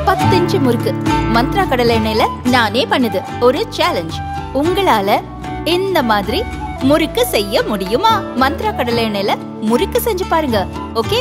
பத்து இன்ச்சு முறுக்கு மந்த்ரா கடலை எண்ணெயில நானே பண்ணுது ஒரு சேலஞ்ச் உங்களால இந்த மாதிரி முறுக்கு செய்ய முடியுமா மந்த்ரா கடலை எண்ணெயில முறுக்கு செஞ்சு பாருங்க ஓகே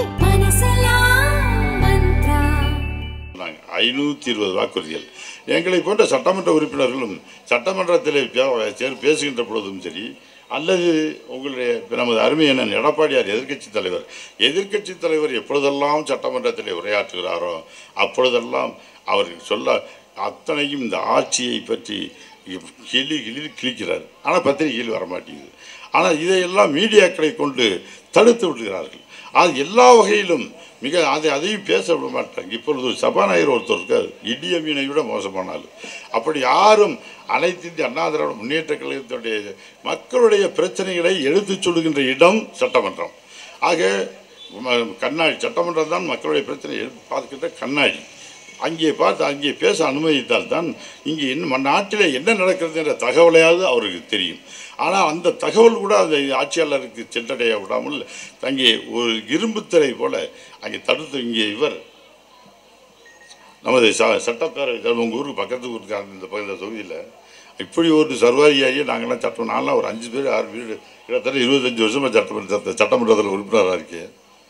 நாங்கள் ஐநூற்றி இருபது வாக்குறுதிகள் எங்களை போன்ற சட்டமன்ற உறுப்பினர்களும் சட்டமன்றத்தில் பே- சேர் பேசுகின்ற பொழுதும் சரி அல்லது உங்களுடைய நமது அருமை அண்ணன் எடப்பாடியார் எதிர்க்கட்சி தலைவர் எதிர்க்கட்சி தலைவர் எப்பொழுதெல்லாம் சட்டமன்றத்தில் உரையாற்றுகிறாரோ அப்பொழுதெல்லாம் அவர் சொல்ல அத்தனையும் இந்த ஆட்சியை பற்றி கிளி கிளி கிழிக்கிறார் ஆனால் பத்திரிகையில் வரமாட்டேங்குது ஆனால் இதையெல்லாம் மீடியாக்களை கொண்டு தடுத்து விடுகிறார்கள் அது எல்லா வகையிலும் மிக அதை அதையும் பேச விட மாட்டாங்க இப்பொழுது ஒரு சபாநாயகர் ஒருத்தர் இருக்கார் இடிய மீனை விட மோசமானாலும் அப்படி யாரும் அனைத்து இந்திய அண்ணா திராவிட முன்னேற்ற கழகத்துடைய மக்களுடைய பிரச்சனைகளை எடுத்துச் சொல்லுகின்ற இடம் சட்டமன்றம் ஆக ம- கண்ணாடி சட்டமன்றம் தான் மக்களுடைய பிரச்சனை எடுத்து பார்க்கின்ற கண்ணாடி அங்கே பார்த்து அங்கே பேச அனுமதித்தால் தான் இங்கே இன்னும் நாட்டில் என்ன நடக்கிறது என்ற தகவலையாவது அவருக்கு தெரியும் ஆனால் அந்த தகவல் கூட அந்த ஆட்சியாளருக்கு சென்றடைய விடாமல் அங்கே ஒரு இரும்பு திரை போல அங்கே தடுத்து இங்கே இவர் நமது ச சட்டப்பேரவை தலைவர் உங்கள் ஊருக்கு பக்கத்து ஊருக்காரங்க இந்த பகுதியில் தொகுதியில் இப்படி ஒரு சர்வாதிகாரியை நாங்களாம் சட்டம் நான்லாம் ஒரு அஞ்சு பேர் ஆறு வீடு கிட்டத்தட்ட இருபத்தஞ்சி வருஷமாக சட்டமன்ற சட்டமன்றத்தில் உறுப்பினராக இருக்கேன்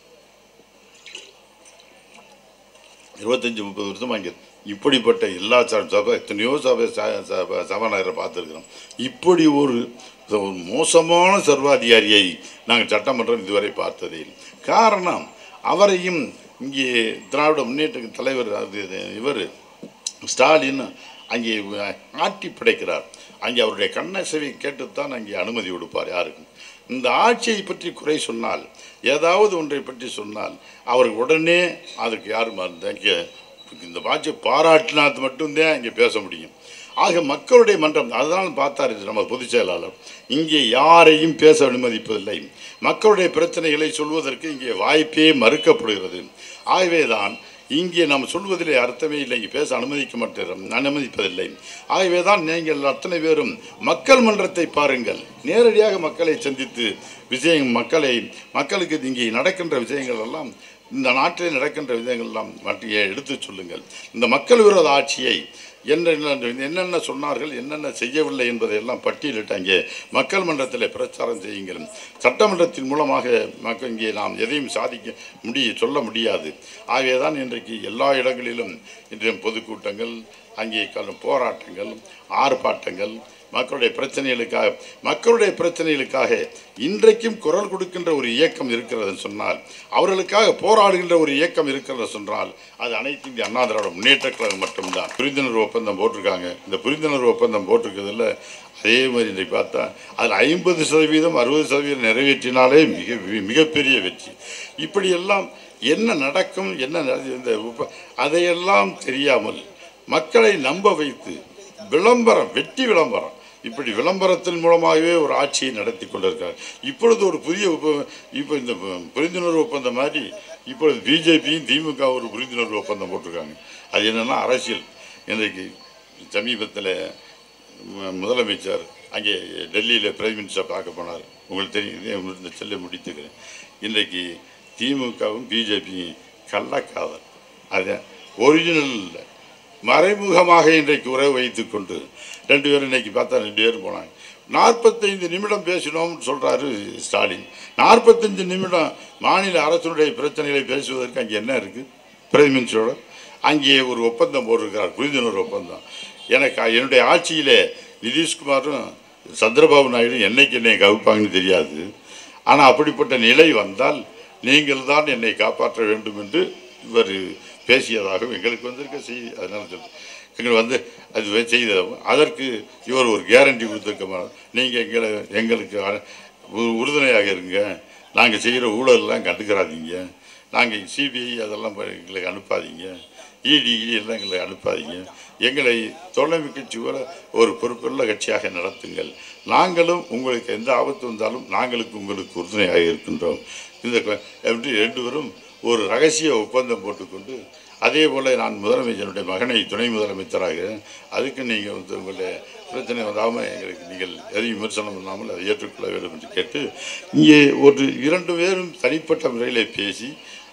இருபத்தஞ்சி முப்பது வருஷமாக இங்கே இப்படிப்பட்ட எல்லா ச- சபை எத்தனையோ சபை ச- சபை சபாநாயகரை பார்த்துருக்கிறோம் இப்படி ஒரு ஒரு மோசமான சர்வாதிகாரியை நாங்கள் சட்டமன்றம் இதுவரை பார்த்ததே இல்லை காரணம் அவரையும் இங்கே திராவிட முன்னேற்ற தலைவர் அது இவர் ஸ்டாலின் அங்கே ஆட்டி படைக்கிறார் அங்கே அவருடைய கண்ணசவை கேட்டுத்தான் அங்கே அனுமதி கொடுப்பார் யாருக்கும் இந்த ஆட்சியை பற்றி குறை சொன்னால் ஏதாவது ஒன்றை பற்றி சொன்னால் அவர் உடனே அதுக்கு யாரும் அந்த இங்கே இந்த ஆட்சியை பாராட்டினாது மட்டும்தான் இங்கே பேச முடியும் ஆக மக்களுடைய மன்றம் அதனால் பார்த்தார் இது நம்ம பொதுச் செயலாளர் இங்கே யாரையும் பேச அனுமதிப்பதில்லை மக்களுடைய பிரச்சனைகளை சொல்வதற்கு இங்கே வாய்ப்பே மறுக்கப்படுகிறது ஆகவேதான் இங்கே நாம் சொல்வதிலே அர்த்தமே இல்லை இங்கே பேச அனுமதிக்க மாட்டேன் அனுமதிப்பதில்லை ஆகவே தான் நீங்கள் அத்தனை பேரும் மக்கள் மன்றத்தை பாருங்கள் நேரடியாக மக்களை சந்தித்து விஷயம் மக்களை மக்களுக்கு இங்கே நடக்கின்ற விஷயங்கள் எல்லாம் இந்த நாட்டில் நடக்கின்ற விஷயங்கள் எல்லாம் மற்ற எடுத்துச் சொல்லுங்கள் இந்த மக்கள் விரோத ஆட்சியை என்ன என்னென்ன சொன்னார்கள் என்னென்ன செய்யவில்லை என்பதை எல்லாம் பட்டியலிட்டு அங்கே மக்கள் மன்றத்தில் பிரச்சாரம் செய்யுங்கள் சட்டமன்றத்தின் மூலமாக மக்கள் இங்கே நாம் எதையும் சாதிக்க முடிய சொல்ல முடியாது ஆகவே தான் இன்றைக்கு எல்லா இடங்களிலும் இன்றைய பொதுக்கூட்டங்கள் அங்கே கல- போராட்டங்கள் ஆர்ப்பாட்டங்கள் மக்களுடைய பிரச்சனைகளுக்காக மக்களுடைய பிரச்சனைகளுக்காக இன்றைக்கும் குரல் கொடுக்கின்ற ஒரு இயக்கம் இருக்கிறதுன்னு சொன்னால் அவர்களுக்காக போராடுகின்ற ஒரு இயக்கம் இருக்கிறது சொன்னால் அது அனைத்து இந்திய அண்ணா திராவிட முன்னேற்ற கழகம் மட்டும்தான் புரிந்துணர்வு ஒப்பந்தம் போட்டிருக்காங்க இந்த புரிந்துணர்வு ஒப்பந்தம் போட்டிருக்கிறதுல அதே மாதிரி இன்றைக்கு பார்த்தா அதில் ஐம்பது சதவீதம் அறுபது சதவீதம் நிறைவேற்றினாலே மிக மிகப்பெரிய வெற்றி இப்படியெல்லாம் என்ன நடக்கும் என்ன நட- இந்த உப்ப அதையெல்லாம் தெரியாமல் மக்களை நம்ப வைத்து விளம்பரம் வெட்டி விளம்பரம் இப்படி விளம்பரத்தின் மூலமாகவே ஒரு ஆட்சியை நடத்தி கொண்டிருக்கார் இப்பொழுது ஒரு புதிய உப்ப இப்போ இந்த பு- புரிந்துணர்வு ஒப்பந்தம் மாதிரி இப்பொழுது பிஜேபியும் திமுக ஒரு புரிந்துணர்வு ஒப்பந்தம் போட்டிருக்காங்க அது என்னன்னா அரசியல் இன்றைக்கு சமீபத்தில் மு- முதலமைச்சர் அங்கே டெல்லியில் பிரைம் மினிஸ்டர் பார்க்க போனார் உங்களுக்கு தெரியும் இதே இந்த செல்ல முடித்துக்கிறேன் இன்றைக்கு திமுகவும் பிஜேபியும் கள்ளக்காதல் அது ஒரிஜினல் இல்லை மறைமுகமாக இன்றைக்கு உறவு வைத்துக் கொண்டு ரெண்டு பேரும் இன்னைக்கு பார்த்தா ரெண்டு பேரும் போனாங்க நாற்பத்தைந்து நிமிடம் பேசினோம்னு சொல்கிறாரு ஸ்டாலின் நாற்பத்தஞ்சு நிமிடம் மாநில அரசுடைய பிரச்சனைகளை பேசுவதற்கு அங்கே என்ன இருக்குது பிரைம் மினிஸ்டரோட அங்கே ஒரு ஒப்பந்தம் போட்டிருக்கிறார் புரிந்துணர்வு ஒப்பந்தம் எனக்கு என்னுடைய ஆட்சியிலே நிதிஷ்குமாரும் சந்திரபாபு நாயுடு என்னைக்கு என்னை கவிப்பாங்கன்னு தெரியாது ஆனால் அப்படிப்பட்ட நிலை வந்தால் நீங்கள் தான் என்னை காப்பாற்ற வேண்டும் என்று இவர் பேசியதாகவும் எங்களுக்கு வந்திருக்க செய்தி அதனால சொல்றேன். எங்களுக்கு வந்து அது வே- செய்ததாகவும் அதற்கு இவர் ஒரு கேரண்டி கொடுத்துருக்க நீங்கள் எங்களை எங்களுக்கு அ- உ- உறுதுணையாக இருங்க நாங்கள் செய்கிற ஊழலெல்லாம் கண்டுக்கிறாதீங்க நாங்கள் சிபிஐ அதெல்லாம் ப- எங்களுக்கு அனுப்பாதீங்க இடி எல்லாம் எங்களை அனுப்பாதீங்க எங்களை தோழமை கட்சி போல ஒரு பொறுப்புள்ள கட்சியாக நடத்துங்கள் நாங்களும் உங்களுக்கு எந்த ஆபத்து வந்தாலும் நாங்களுக்கு உங்களுக்கு உறுதுணையாக இருக்கின்றோம் இந்த க- எப்படி ரெண்டு பேரும் ஒரு ரகசிய ஒப்பந்தம் போட்டுக்கொண்டு அதே போல் நான் முதலமைச்சருடைய மகனை துணை முதலமைச்சராக அதுக்கு நீங்கள் வந்து உங்களுடைய பிரச்சனை வராமல் எங்களுக்கு நீங்கள் எதையும் விமர்சனம் பண்ணாமல் அதை ஏற்றுக்கொள்ள வேண்டும் என்று கேட்டு இங்கே ஒரு இரண்டு பேரும் தனிப்பட்ட முறையில் பேசி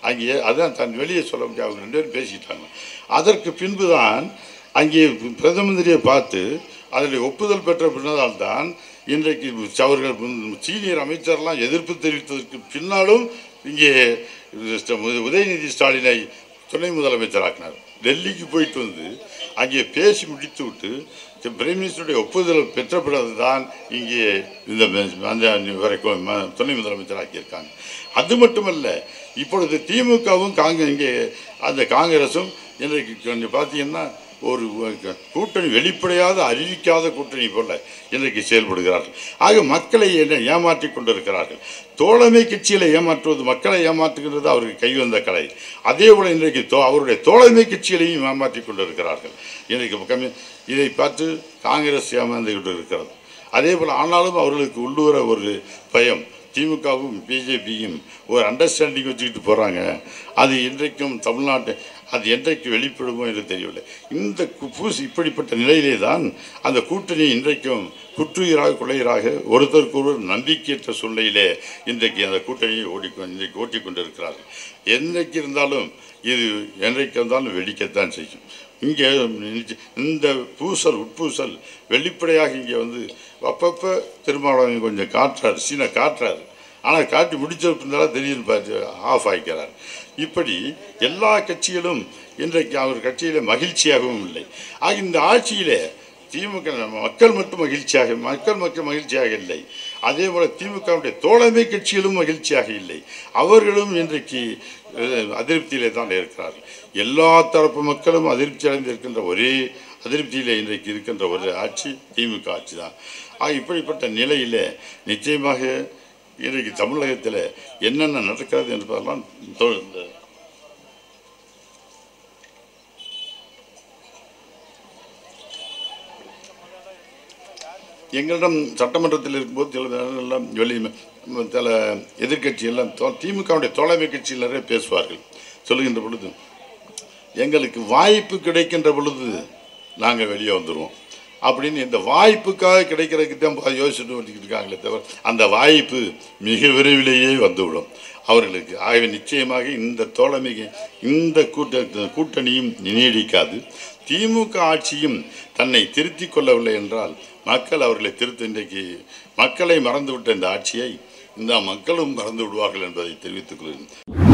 அங்கே அதான் தன் வெளியே சொல்ல முடியாது அவங்க ரெண்டு பேரும் பேசிக்கிட்டாங்க அதற்கு பின்புதான் அங்கே பிரதம மந்திரியை பார்த்து அதில் ஒப்புதல் பெற்ற பின்னதால் தான் இன்றைக்கு அவர்கள் சீனியர் அமைச்சர்லாம் எதிர்ப்பு தெரிவித்ததற்கு பின்னாலும் இங்கே உதயநிதி ஸ்டாலினை துணை முதலமைச்சராக்கினார் டெல்லிக்கு போயிட்டு வந்து அங்கே பேசி முடித்து விட்டு பிரைம் மினிஸ்டருடைய ஒப்புதல் பெற்ற பிறகுதான் இங்கே இந்த அந்த வரைக்கும் ம- துணை முதலமைச்சராக்கியிருக்காங்க அது மட்டுமல்ல இப்பொழுது திமுகவும் காங்க இங்கே அந்த காங்கிரஸும் இன்றைக்கு கொஞ்சம் பார்த்தீங்கன்னா ஒரு கூட்டணி வெளிப்படையாத அறிவிக்காத கூட்டணி போல இன்றைக்கு செயல்படுகிறார்கள் ஆக மக்களை என்ன ஏமாற்றி கொண்டிருக்கிறார்கள் தோழமை கட்சியில் ஏமாற்றுவது மக்களை ஏமாற்றுகிறது அவருக்கு கைவந்த கலை அதே போல இன்றைக்கு தோ அவருடைய தோழமை கட்சிகளையும் ஏமாற்றி கொண்டிருக்கிறார்கள் இன்றைக்கு கம்மி இதை பார்த்து காங்கிரஸ் ஏமாந்து கொண்டு இருக்கிறது அதே போல் ஆனாலும் அவர்களுக்கு உள்ளூர ஒரு பயம் திமுகவும் பிஜேபியும் ஒரு அண்டர்ஸ்டாண்டிங் வச்சுக்கிட்டு போகிறாங்க அது இன்றைக்கும் தமிழ்நாட்டு அது என்றைக்கு வெளிப்படுமோ என்று தெரியவில்லை இந்த கு- பூசி இப்படிப்பட்ட நிலையிலே தான் அந்த கூட்டணி இன்றைக்கும் குற்றுயிராக கொள்ளையராக ஒருத்தருக்கு ஒருவர் நம்பிக்கையற்ற சூழ்நிலையிலே இன்றைக்கு அந்த கூட்டணியை ஓடிக்கொ இன்றைக்கு ஓட்டிக்கொண்டிருக்கிறார்கள் என்றைக்கு இருந்தாலும் இது என்றைக்கு இருந்தாலும் வெடிக்கத்தான் செய்யும் இங்கே இந்த பூசல் உட்பூசல் வெளிப்படையாக இங்கே வந்து அப்பப்போ திருமாவளவன் கொஞ்சம் காட்டுறாரு சீனை காட்டுறாரு ஆனால் காட்டி முடிச்ச பின்னால் திடீர்னு பார்த்து ஆஃப் ஆகிக்கிறார் இப்படி எல்லா கட்சிகளும் இன்றைக்கு அவர் கட்சியில் மகிழ்ச்சியாகவும் இல்லை ஆக இந்த ஆட்சியிலே திமுக மக்கள் மட்டும் மகிழ்ச்சியாக மக்கள் மக்கள் மகிழ்ச்சியாக இல்லை அதே போல் திமுகவுடைய தோழமை கட்சிகளும் மகிழ்ச்சியாக இல்லை அவர்களும் இன்றைக்கு அஹ், அதிருப்தியிலே தான் இருக்கிறார்கள் எல்லா தரப்பு மக்களும் அதிருப்தி அடைந்திருக்கின்ற ஒரே அதிருப்தியிலே இன்றைக்கு இருக்கின்ற ஒரு ஆட்சி திமுக ஆட்சி தான் ஆக இப்படிப்பட்ட நிலையில் நிச்சயமாக இன்றைக்கு தமிழகத்தில் என்னென்ன நடக்கிறது என்பதெல்லாம் தொ- இந்த எங்களிடம் சட்டமன்றத்தில் இருக்கும்போது சில நேரங்கள்லாம் வெளி சில எதிர்க்கட்சியெல்லாம் தோ- திமுகவுடைய தோழமை கட்சியில் நிறைய பேசுவார்கள் சொல்லுகின்ற பொழுது எங்களுக்கு வாய்ப்பு கிடைக்கின்ற பொழுது நாங்கள் வெளியே வந்துடுவோம் அப்படின்னு இந்த வாய்ப்புக்காக கிடைக்கிறதுக்கு தான் பா- யோசிச்சுட்டு வந்துக்கிட்டு இருக்காங்களே தவிர அந்த வாய்ப்பு மிக விரைவிலேயே வந்துவிடும் அவர்களுக்கு ஆகவே நிச்சயமாக இந்த தோழமைக்கு இந்த கூட்ட கூட்டணியும் நீடிக்காது திமுக ஆட்சியும் தன்னை திருத்திக் கொள்ளவில்லை என்றால் மக்கள் அவர்களை திருத்த இன்றைக்கு மக்களை மறந்துவிட்ட இந்த ஆட்சியை இந்த மக்களும் மறந்து விடுவார்கள் என்பதை தெரிவித்துக் கொள்கிறேன்